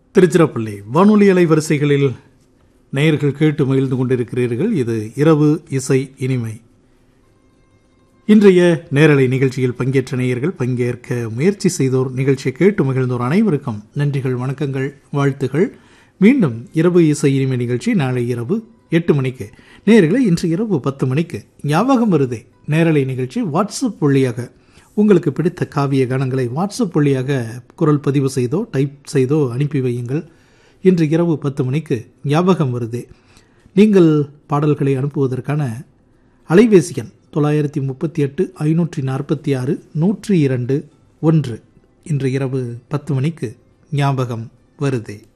திருச்சிராப்பள்ளி வானொலி அலைவரிசைகளில் நேயர்கள் கேட்டு மகிழ்ந்து கொண்டிருக்கிறீர்கள் இது இரவு இசை இனிமை இன்றைய நேரலை நிகழ்ச்சியில் பங்கேற்ற நேயர்கள் பங்கேற்க முயற்சி செய்தோர் நிகழ்ச்சியை கேட்டு மகிழ்ந்தோர் அனைவருக்கும் நன்றிகள் வணக்கங்கள் வாழ்த்துகள் மீண்டும் இரவு இசை இனிமை நிகழ்ச்சி நாளை இரவு எட்டு மணிக்கு நேயர்களை இன்று இரவு பத்து மணிக்கு ஞாபகம் வருதே நேரலை நிகழ்ச்சி வாட்ஸ்அப் வழியாக உங்களுக்கு பிடித்த காவிய கானங்களை வாட்ஸ்அப் வழியாக குரல் பதிவு செய்தோ டைப் செய்தோ அனுப்பி வையுங்கள் இன்று இரவு பத்து மணிக்கு ஞாபகம் வருதே நீங்கள் பாடல்களை அனுப்புவதற்கான அலைபேசி எண் தொள்ளாயிரத்தி முப்பத்தி எட்டு ஐநூற்றி நாற்பத்தி ஆறு நூற்றி இரண்டு ஒன்று இன்று இரவு பத்து மணிக்கு ஞாபகம் வருதே